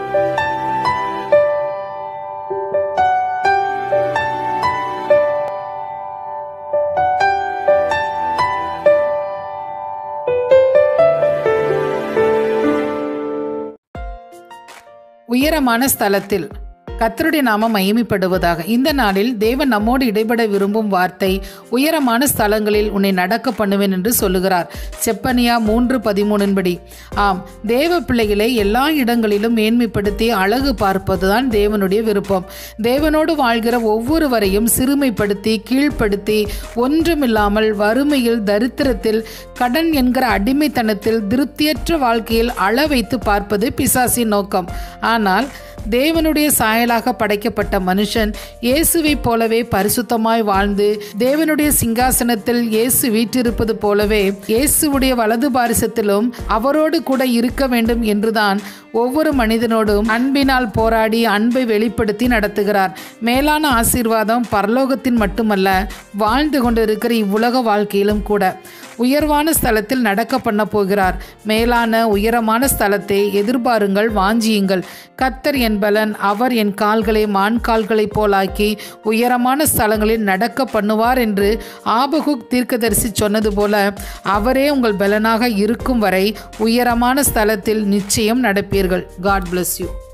உயரமான ஸ்தலத்தில் கர்த்தருடைய நாமம் மகிமைப்படுவதாக இந்த நாளில் தேவன் நம்மோடு இடைபட விரும்பும் வார்த்தை உயரமான ஸ்தலங்களில் உன்னை நடக்க பண்ணுவேன் என்று சொல்லுகிறார் செப்பனியா மூன்று பதிமூணின்படி ஆம் தேவ பிள்ளைகளை எல்லா இடங்களிலும் மேன்மைப்படுத்தி அழகு பார்ப்பதுதான் தேவனுடைய விருப்பம் தேவனோடு வாழ்கிற ஒவ்வொருவரையும் சிறுமைப்படுத்தி கீழ்ப்படுத்தி ஒன்றுமில்லாமல் வறுமையில் தரித்திரத்தில் கடன் என்கிற அடிமைத்தனத்தில் திருப்தியற்ற வாழ்க்கையில் அள வைத்து பார்ப்பது பிசாசின் நோக்கம் ஆனால் தேவனுடைய சாயலாக படைக்கப்பட்ட மனுஷன் இயேசுவை போலவே பரிசுத்தமாய் வாழ்ந்து தேவனுடைய சிங்காசனத்தில் இயேசு வீற்றிருப்பது போலவே இயேசுவுடைய வலது பாரிசத்திலும் அவரோடு கூட இருக்க வேண்டும் என்றுதான் ஒவ்வொரு மனிதனோடும் அன்பினால் போராடி அன்பை வெளிப்படுத்தி நடத்துகிறார் மேலான ஆசீர்வாதம் பரலோகத்தின் மட்டுமல்ல வாழ்ந்து கொண்டிருக்கிற இவ்வுலக வாழ்க்கையிலும் கூட உயர்வான ஸ்தலத்தில் நடக்க பண்ண போகிறார் மேலான உயரமான ஸ்தலத்தை எதிர்பாருங்கள் வாஞ்சியுங்கள் கத்தர் என் பலன் அவர் என் கால்களை மான் கால்களைப் போலாக்கி உயரமான ஸ்தலங்களில் நடக்க பண்ணுவார் என்று ஆபகுக் தீர்க்கதரிசி சொன்னது போல அவரே உங்கள் பலனாக இருக்கும் வரை உயரமான ஸ்தலத்தில் நிச்சயம் நடப்பீர்கள் காட் bless யூ